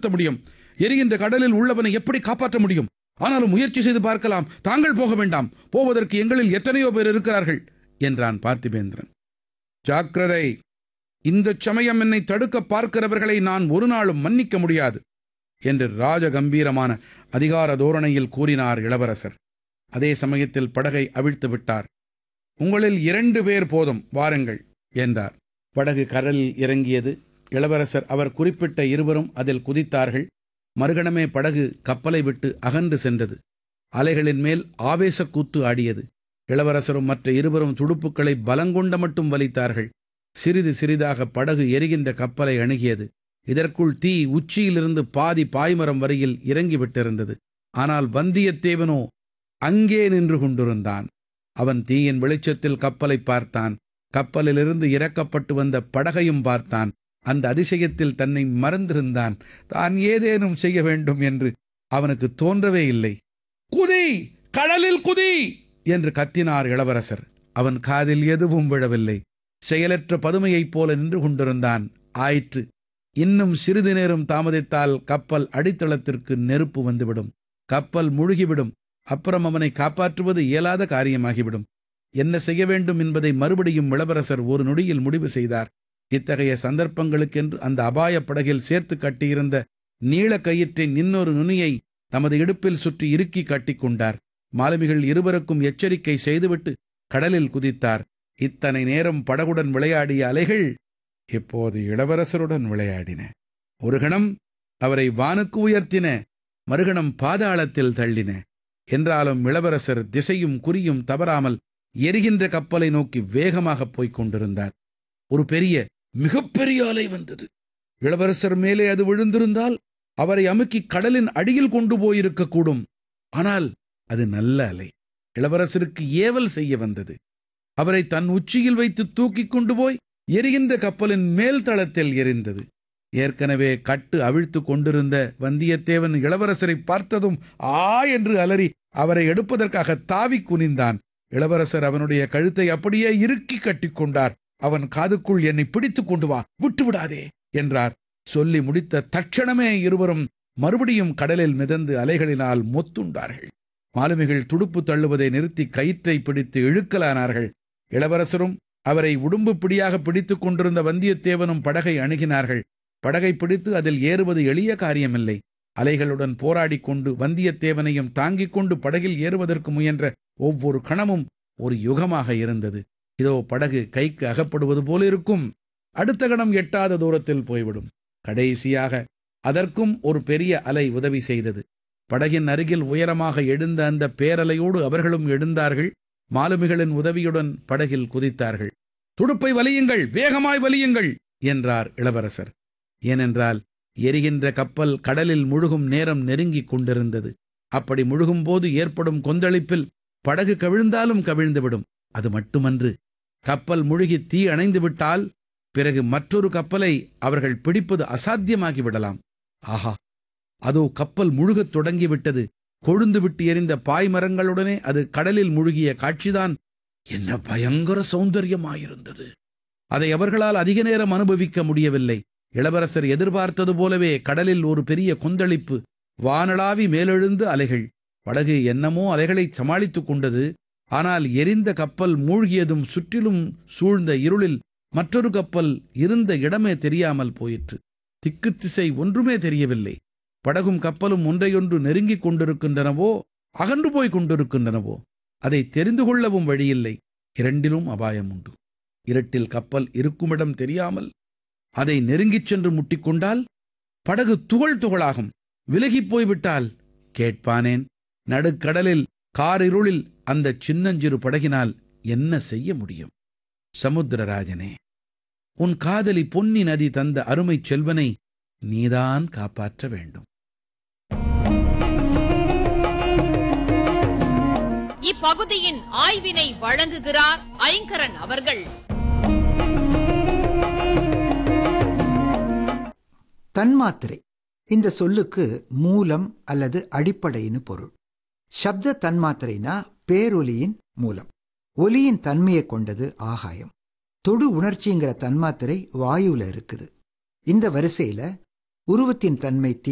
நிறுத்த முடியும் எரிகின்ற கடலில் உள்ளவனை எப்படி காப்பாற்ற முடியும் ஆனாலும் முயற்சி செய்து பார்க்கலாம் தாங்கள் போக வேண்டாம் போவதற்கு எங்களில் எத்தனையோ பேர் இருக்கிறார்கள் என்றான் பார்த்திபேந்திரன் ஜாக்கிரதை இந்த சமயம் என்னை தடுக்க பார்க்கிறவர்களை நான் ஒரு நாளும் மன்னிக்க முடியாது என்று ராஜ கம்பீரமான அதிகார தோரணையில் கூறினார் இளவரசர் அதே சமயத்தில் படகை அவிழ்த்து விட்டார் உங்களில் இரண்டு பேர் போதும் வாருங்கள் என்றார் படகு கடலில் இறங்கியது இளவரசர் அவர் குறிப்பிட்ட இருவரும் அதில் குதித்தார்கள் மறுகணமே படகு கப்பலை விட்டு அகன்று சென்றது அலைகளின் மேல் ஆவேசக் கூத்து ஆடியது இளவரசரும் மற்ற இருவரும் துடுப்புக்களை பலங்கொண்ட மட்டும் வலித்தார்கள் சிறிது சிறிதாக படகு எரிகின்ற கப்பலை அணுகியது இதற்குள் தீ உச்சியிலிருந்து பாதி பாய்மரம் வரையில் இறங்கிவிட்டிருந்தது ஆனால் வந்தியத்தேவனோ அங்கே நின்று கொண்டிருந்தான் அவன் தீயின் வெளிச்சத்தில் கப்பலை பார்த்தான் கப்பலிலிருந்து இறக்கப்பட்டு வந்த படகையும் பார்த்தான் அந்த அதிசயத்தில் தன்னை மறந்திருந்தான் தான் ஏதேனும் செய்ய வேண்டும் என்று அவனுக்கு தோன்றவே இல்லை குதி கடலில் குதி என்று கத்தினார் இளவரசர் அவன் காதில் எதுவும் விழவில்லை செயலற்ற பதுமையைப் போல நின்று கொண்டிருந்தான் ஆயிற்று இன்னும் சிறிது நேரம் தாமதித்தால் கப்பல் அடித்தளத்திற்கு நெருப்பு வந்துவிடும் கப்பல் முழுகிவிடும் அப்புறம் அவனை காப்பாற்றுவது இயலாத காரியமாகிவிடும் என்ன செய்ய வேண்டும் என்பதை மறுபடியும் இளவரசர் ஒரு நொடியில் முடிவு செய்தார் இத்தகைய சந்தர்ப்பங்களுக்கென்று அந்த அபாயப் படகில் சேர்த்து கட்டியிருந்த நீள கயிற்றின் இன்னொரு நுனியை தமது இடுப்பில் சுற்றி இறுக்கி கட்டிக்கொண்டார் மாலுமிகள் இருவருக்கும் எச்சரிக்கை செய்துவிட்டு கடலில் குதித்தார் இத்தனை நேரம் படகுடன் விளையாடிய அலைகள் இப்போது இளவரசருடன் விளையாடின ஒரு கணம் அவரை வானுக்கு உயர்த்தின மறுகணம் பாதாளத்தில் தள்ளின என்றாலும் இளவரசர் திசையும் குறியும் தவறாமல் எரிகின்ற கப்பலை நோக்கி வேகமாக போய்க் கொண்டிருந்தார் ஒரு பெரிய மிகப்பெரிய அலை வந்தது இளவரசர் மேலே அது விழுந்திருந்தால் அவரை அமுக்கி கடலின் அடியில் கொண்டு போயிருக்கக்கூடும் ஆனால் அது நல்ல அலை இளவரசருக்கு ஏவல் செய்ய வந்தது அவரை தன் உச்சியில் வைத்து தூக்கிக் கொண்டு போய் எரிகின்ற கப்பலின் மேல் தளத்தில் எரிந்தது ஏற்கனவே கட்டு அவிழ்த்து கொண்டிருந்த வந்தியத்தேவன் இளவரசரை பார்த்ததும் ஆ என்று அலறி அவரை எடுப்பதற்காக தாவி குனிந்தான் இளவரசர் அவனுடைய கழுத்தை அப்படியே இறுக்கி கட்டிக்கொண்டார் அவன் காதுக்குள் என்னை பிடித்துக் கொண்டு வா விட்டு விடாதே என்றார் சொல்லி முடித்த தட்சணமே இருவரும் மறுபடியும் கடலில் மிதந்து அலைகளினால் மொத்துண்டார்கள் மாலுமிகள் துடுப்பு தள்ளுவதை நிறுத்தி கயிற்றை பிடித்து இழுக்கலானார்கள் இளவரசரும் அவரை உடும்பு பிடியாக பிடித்துக் கொண்டிருந்த வந்தியத்தேவனும் படகை அணுகினார்கள் படகை பிடித்து அதில் ஏறுவது எளிய காரியமில்லை அலைகளுடன் போராடிக் கொண்டு வந்தியத்தேவனையும் தாங்கிக் கொண்டு படகில் ஏறுவதற்கு முயன்ற ஒவ்வொரு கணமும் ஒரு யுகமாக இருந்தது இதோ படகு கைக்கு அகப்படுவது போல இருக்கும் அடுத்த கணம் எட்டாத தூரத்தில் போய்விடும் கடைசியாக அதற்கும் ஒரு பெரிய அலை உதவி செய்தது படகின் அருகில் உயரமாக எழுந்த அந்த பேரலையோடு அவர்களும் எழுந்தார்கள் மாலுமிகளின் உதவியுடன் படகில் குதித்தார்கள் துடுப்பை வலியுங்கள் வேகமாய் வலியுங்கள் என்றார் இளவரசர் ஏனென்றால் எரிகின்ற கப்பல் கடலில் முழுகும் நேரம் நெருங்கிக் கொண்டிருந்தது அப்படி முழுகும் போது ஏற்படும் கொந்தளிப்பில் படகு கவிழ்ந்தாலும் கவிழ்ந்துவிடும் அது மட்டுமன்று கப்பல் முழுகி தீ அணைந்து விட்டால் பிறகு மற்றொரு கப்பலை அவர்கள் பிடிப்பது அசாத்தியமாகி விடலாம் ஆஹா அதோ கப்பல் முழுகத் தொடங்கிவிட்டது கொழுந்து விட்டு எரிந்த பாய்மரங்களுடனே அது கடலில் முழுகிய காட்சிதான் என்ன பயங்கர சௌந்தரியமாயிருந்தது அதை அவர்களால் அதிக நேரம் அனுபவிக்க முடியவில்லை இளவரசர் எதிர்பார்த்தது போலவே கடலில் ஒரு பெரிய கொந்தளிப்பு வானளாவி மேலெழுந்து அலைகள் படகு என்னமோ அலைகளை சமாளித்துக் கொண்டது ஆனால் எரிந்த கப்பல் மூழ்கியதும் சுற்றிலும் சூழ்ந்த இருளில் மற்றொரு கப்பல் இருந்த இடமே தெரியாமல் போயிற்று திக்கு திசை ஒன்றுமே தெரியவில்லை படகும் கப்பலும் ஒன்றையொன்று நெருங்கிக் கொண்டிருக்கின்றனவோ அகன்று போய் கொண்டிருக்கின்றனவோ அதை தெரிந்து கொள்ளவும் வழியில்லை இரண்டிலும் அபாயம் உண்டு இருட்டில் கப்பல் இருக்குமிடம் தெரியாமல் அதை நெருங்கிச் சென்று முட்டிக்கொண்டால் படகு துகள் துகளாகும் விலகிப் போய்விட்டால் கேட்பானேன் நடுக்கடலில் காரிருளில் அந்த சின்னஞ்சிறு படகினால் என்ன செய்ய முடியும் சமுத்திரராஜனே உன் காதலி பொன்னி நதி தந்த அருமைச் செல்வனை நீதான் காப்பாற்ற வேண்டும் இப்பகுதியின் ஆய்வினை வழங்குகிறார் ஐங்கரன் அவர்கள் தன்மாத்திரை இந்த சொல்லுக்கு மூலம் அல்லது அடிப்படைன்னு பொருள் சப்த தன்மாத்திரைனா பேரொலியின் மூலம் ஒலியின் தன்மையை கொண்டது ஆகாயம் தொடு உணர்ச்சிங்கிற தன்மாத்திரை வாயுல இருக்குது இந்த வரிசையில உருவத்தின் தன்மை தீ